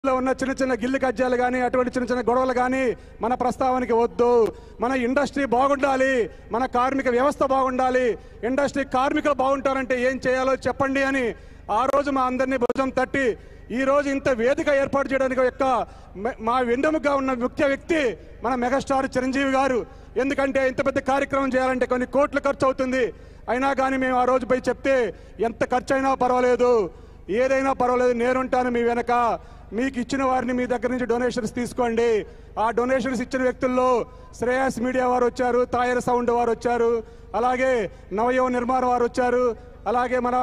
లో ఉన్న చిన్న చిన్న గిల్లు కజ్జాలు కానీ అటువంటి చిన్న చిన్న గొడవలు కానీ మన ప్రస్తావనకి వద్దు మన ఇండస్ట్రీ బాగుండాలి మన కార్మిక వ్యవస్థ బాగుండాలి ఇండస్ట్రీ కార్మికులు బాగుంటారంటే ఏం చేయాలో చెప్పండి అని ఆ రోజు మా అందరినీ భుజం తట్టి ఈ రోజు ఇంత వేదిక ఏర్పాటు చేయడానికి యొక్క మ- మా వెన్నెముగా ఉన్న ముఖ్య వ్యక్తి మన మెగాస్టార్ చిరంజీవి గారు ఎందుకంటే ఇంత పెద్ద కార్యక్రమం చేయాలంటే కొన్ని కోట్లు ఖర్చు అవుతుంది అయినా కానీ మేము ఆ రోజు పోయి చెప్తే ఎంత ఖర్చు అయినా పర్వాలేదు ఏదైనా పర్వాలేదు నేనుంటాను మీ వెనక మీకు ఇచ్చిన వారిని మీ దగ్గర నుంచి డొనేషన్స్ తీసుకోండి ఆ డొనేషన్స్ ఇచ్చిన వ్యక్తుల్లో శ్రేయస్ మీడియా వారు వచ్చారు తాయర్ సౌండ్ వారు వచ్చారు అలాగే నవయవ నిర్మాణ వారు వచ్చారు అలాగే మన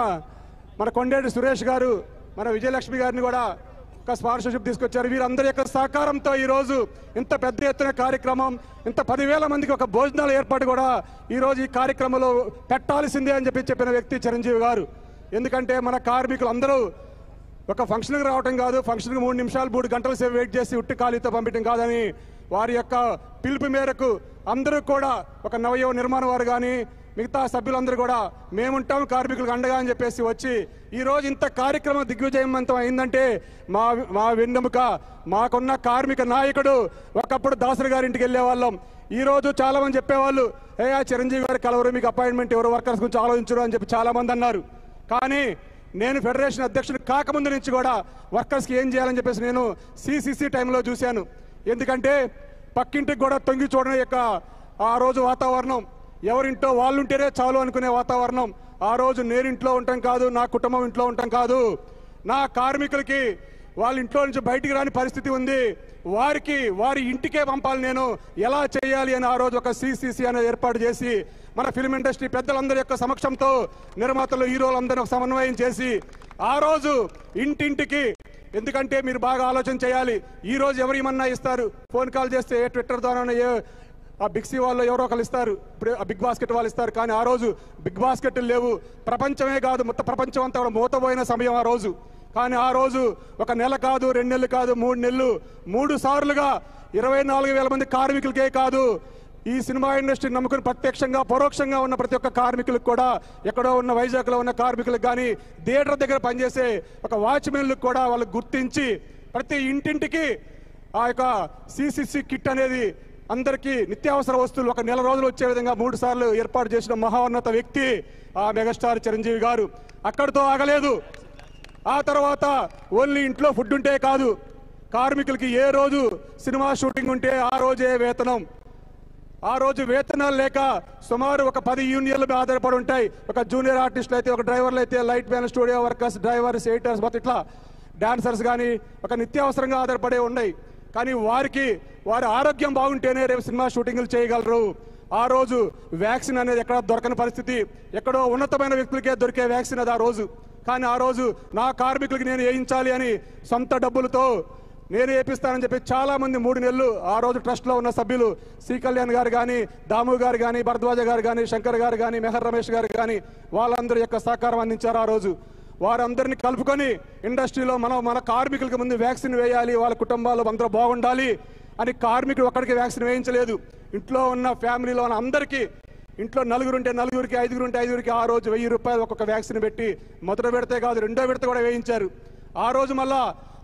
మన కొండేటి సురేష్ గారు మన విజయలక్ష్మి గారిని కూడా ఒక స్పాన్సర్షిప్ తీసుకొచ్చారు వీరందరి యొక్క సహకారంతో ఈ రోజు ఇంత పెద్ద ఎత్తున కార్యక్రమం ఇంత పదివేల మందికి ఒక భోజనాల ఏర్పాటు కూడా ఈ రోజు ఈ కార్యక్రమంలో పెట్టాల్సిందే అని చెప్పి చెప్పిన వ్యక్తి చిరంజీవి గారు ఎందుకంటే మన కార్మికులు అందరూ ఒక ఫంక్షన్కి రావటం కాదు ఫంక్షన్కి మూడు నిమిషాలు మూడు గంటల సేపు వెయిట్ చేసి ఉట్టి ఖాళీతో పంపించడం కాదని వారి యొక్క పిలుపు మేరకు అందరూ కూడా ఒక నవయవ నిర్మాణ వారు కానీ మిగతా సభ్యులందరూ కూడా మేముంటాం కార్మికులకు అండగా అని చెప్పేసి వచ్చి ఈ రోజు ఇంత కార్యక్రమం దిగ్విజయవంతం అయిందంటే మా మా వెన్నెముక మాకున్న కార్మిక నాయకుడు ఒకప్పుడు దాసరి గారి ఇంటికి వెళ్ళే వాళ్ళం ఈ రోజు చాలా మంది చెప్పేవాళ్ళు ఏ ఆ చిరంజీవి గారి కలవరు మీకు అపాయింట్మెంట్ ఎవరు వర్కర్స్ గురించి ఆలోచించరు అని చెప్పి చాలా మంది అన్నారు కానీ నేను ఫెడరేషన్ అధ్యక్షుడు కాకముందు నుంచి కూడా వర్కర్స్కి ఏం చేయాలని చెప్పేసి నేను సిసిసి టైంలో చూశాను ఎందుకంటే పక్కింటికి కూడా తొంగి చూడడం యొక్క ఆ రోజు వాతావరణం ఎవరింట్లో వాళ్ళు ఉంటేనే చాలు అనుకునే వాతావరణం ఆ రోజు నేను ఇంట్లో ఉంటాం కాదు నా కుటుంబం ఇంట్లో ఉంటాం కాదు నా కార్మికులకి వాళ్ళ ఇంట్లో నుంచి బయటికి రాని పరిస్థితి ఉంది వారికి వారి ఇంటికే పంపాలి నేను ఎలా చేయాలి అని ఆ రోజు ఒక సిసిసి అనేది ఏర్పాటు చేసి మన ఫిల్మ్ ఇండస్ట్రీ పెద్దలందరి యొక్క సమక్షంతో నిర్మాతలు హీరోలు అందరూ సమన్వయం చేసి ఆ రోజు ఇంటింటికి ఎందుకంటే మీరు బాగా ఆలోచన చేయాలి ఈ రోజు ఎవరు ఏమన్నా ఇస్తారు ఫోన్ కాల్ చేస్తే ఏ ట్విట్టర్ ద్వారా ఏ ఆ బిగ్ సి వాళ్ళు ఎవరో ఒకరు ఇస్తారు ఇప్పుడు ఆ బిగ్ బాస్కెట్ వాళ్ళు ఇస్తారు కానీ ఆ రోజు బిగ్ బాస్కెట్ లేవు ప్రపంచమే కాదు మొత్తం ప్రపంచం అంతా కూడా మూతపోయిన సమయం ఆ రోజు కానీ ఆ రోజు ఒక నెల కాదు రెండు నెలలు కాదు మూడు నెలలు మూడు సార్లుగా ఇరవై నాలుగు వేల మంది కార్మికులకే కాదు ఈ సినిమా ఇండస్ట్రీ నమ్ముకుని ప్రత్యక్షంగా పరోక్షంగా ఉన్న ప్రతి ఒక్క కార్మికులకు కూడా ఎక్కడో ఉన్న వైజాగ్లో ఉన్న కార్మికులకు కానీ థియేటర్ దగ్గర పనిచేసే ఒక వాచ్మెన్లకు కూడా వాళ్ళకు గుర్తించి ప్రతి ఇంటింటికి ఆ యొక్క సిసిసి కిట్ అనేది అందరికీ నిత్యావసర వస్తువులు ఒక నెల రోజులు వచ్చే విధంగా మూడు సార్లు ఏర్పాటు చేసిన మహోన్నత వ్యక్తి ఆ మెగాస్టార్ చిరంజీవి గారు అక్కడితో ఆగలేదు ఆ తర్వాత ఓన్లీ ఇంట్లో ఫుడ్ ఉంటే కాదు కార్మికులకి ఏ రోజు సినిమా షూటింగ్ ఉంటే ఆ రోజే వేతనం ఆ రోజు వేతనాలు లేక సుమారు ఒక పది యూనియన్ల మీద ఆధారపడి ఉంటాయి ఒక జూనియర్ ఆర్టిస్టులు అయితే ఒక డ్రైవర్లు అయితే light man studio workers drivers ఎయిటర్స్ మొత్తం ఇట్లా డాన్సర్స్ కానీ ఒక నిత్యావసరంగా ఆధారపడే ఉన్నాయి కానీ వారికి వారి ఆరోగ్యం బాగుంటేనే రేపు సినిమా షూటింగ్లు చేయగలరు ఆ రోజు వ్యాక్సిన్ అనేది ఎక్కడ దొరకని పరిస్థితి ఎక్కడో ఉన్నతమైన వ్యక్తులకే దొరికే వ్యాక్సిన్ అది ఆ రోజు కానీ ఆ రోజు నా కార్మికులకి నేను వేయించాలి అని సొంత డబ్బులతో నేను వేపిస్తానని చెప్పి చాలా మంది మూడు నెలలు ఆ రోజు ట్రస్ట్ లో ఉన్న సభ్యులు సి కళ్యాణ్ గారు కానీ దాము గారు కానీ భరద్వాజ గారు కానీ శంకర్ గారు కానీ మెహర్ రమేష్ గారు కానీ వాళ్ళందరి యొక్క సహకారం అందించారు ఆ రోజు వారందరినీ కలుపుకొని ఇండస్ట్రీలో మనం మన కార్మికులకు ముందు వ్యాక్సిన్ వేయాలి వాళ్ళ కుటుంబాలు అందరూ బాగుండాలి అని కార్మికుడు ఒక్కడికి వ్యాక్సిన్ వేయించలేదు ఇంట్లో ఉన్న ఫ్యామిలీలో ఉన్న అందరికీ ఇంట్లో నలుగురు ఉంటే నలుగురికి ఐదుగురు ఉంటే ఐదుగురికి ఆ రోజు వెయ్యి రూపాయలు ఒక్కొక్క వ్యాక్సిన్ పెట్టి మొదటి విడతే కాదు రెండో విడత కూడా వేయించారు ఆ రోజు మళ్ళా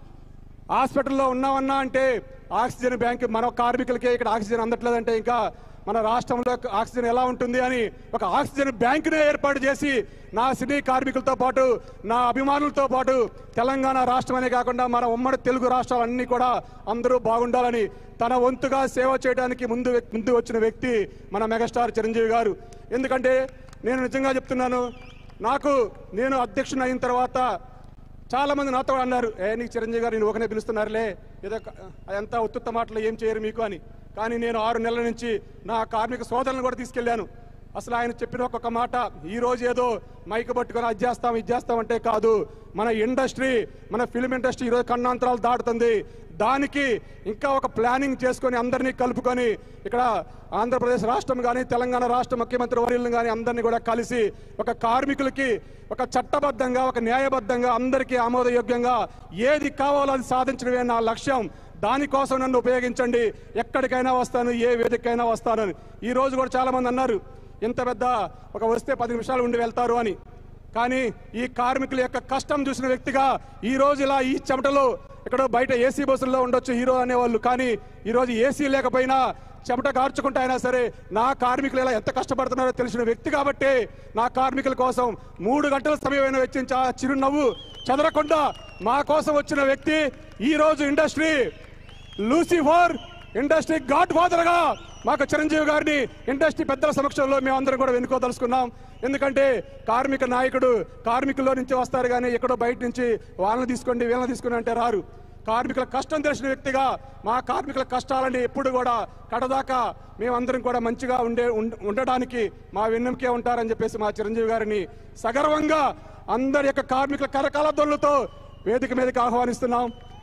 హాస్పిటల్లో ఉన్నామన్నా అంటే ఆక్సిజన్ బ్యాంక్ మన కార్మికులకే ఇక్కడ ఆక్సిజన్ అందట్లేదంటే ఇంకా మన రాష్ట్రంలో ఆక్సిజన్ ఎలా ఉంటుంది అని ఒక ఆక్సిజన్ బ్యాంకునే ఏర్పాటు చేసి నా సినీ కార్మికులతో పాటు నా అభిమానులతో పాటు తెలంగాణ రాష్ట్రమనే కాకుండా మన ఉమ్మడి తెలుగు రాష్ట్రాలన్నీ కూడా అందరూ బాగుండాలని తన వంతుగా సేవ చేయడానికి ముందు వ్యక్- ముందు వచ్చిన వ్యక్తి మన మెగాస్టార్ చిరంజీవి గారు ఎందుకంటే నేను నిజంగా చెప్తున్నాను నాకు నేను అధ్యక్షుని అయిన తర్వాత చాలా మంది నాతో కూడా అన్నారు ఏ నీకు చిరంజీవి గారు నేను ఒకనే పిలుస్తున్నారులే ఏదో క- అదంతా ఉత్తుత్త మాటలు ఏం చేయరు మీకు అని కానీ నేను ఆరు నెలల నుంచి నా కార్మిక సోదరులను కూడా తీసుకెళ్లాను అసలు ఆయన చెప్పిన ఒక్కొక్క మాట ఈ రోజు ఏదో మైక్ పట్టుకొని అది చేస్తాం ఇది చేస్తాం అంటే కాదు మన ఇండస్ట్రీ మన ఫిల్మ్ ఇండస్ట్రీ ఈరోజు కన్నాంతరాలు దాటుతుంది దానికి ఇంకా ఒక ప్లానింగ్ చేసుకొని అందరినీ కలుపుకొని ఇక్కడ ఆంధ్రప్రదేశ్ రాష్ట్రం కానీ తెలంగాణ రాష్ట్ర ముఖ్యమంత్రి వర్యులను కానీ అందరినీ కూడా కలిసి ఒక కార్మికులకి ఒక చట్టబద్ధంగా ఒక న్యాయబద్ధంగా అందరికీ ఆమోదయోగ్యంగా ఏది కావాలో అది సాధించడమే నా లక్ష్యం దానికోసం నన్ను ఉపయోగించండి ఎక్కడికైనా వస్తాను ఏ వేదికైనా వస్తానని ఈ రోజు కూడా చాలా మంది అన్నారు ఇంత పెద్ద ఒక వస్తే పది నిమిషాలు ఉండి వెళ్తారు అని కానీ ఈ కార్మికుల యొక్క కష్టం చూసిన వ్యక్తిగా ఈ రోజు ఇలా ఈ చెమటలో ఇక్కడ బయట ఏసీ బస్సుల్లో ఉండొచ్చు హీరో అనేవాళ్ళు కానీ ఈరోజు ఏసీ లేకపోయినా చెమట కార్చుకుంటూ అయినా సరే నా కార్మికులు ఇలా ఎంత కష్టపడుతున్నారో తెలిసిన వ్యక్తి కాబట్టి నా కార్మికుల కోసం మూడు గంటల సమయమైన వెచ్చించి ఆ చిరునవ్వు చెదరకుండా మా కోసం వచ్చిన వ్యక్తి ఈ రోజు industry Lucifer industry god father గా మాకు చిరంజీవి గారిని ఇండస్ట్రీ పెద్దల సమక్షంలో మేమందరం కూడా వెనుకోదలుచుకున్నాం ఎందుకంటే కార్మిక నాయకుడు కార్మికుల్లో నుంచి వస్తారు కానీ ఎక్కడో బయట నుంచి వాళ్ళని తీసుకోండి వీళ్ళని తీసుకోండి అంటే రారు కార్మికుల కష్టం తెలిసిన వ్యక్తిగా మా కార్మికుల కష్టాలని ఎప్పుడు కూడా కడదాకా మేమందరం కూడా మంచిగా ఉండే ఉండ- ఉండడానికి మా వెన్నెముకే ఉంటారని చెప్పేసి మా చిరంజీవి గారిని సగర్వంగా అందరి యొక్క కార్మికుల కరకాల దొల్లుతో వేదిక మీదకి ఆహ్వానిస్తున్నాం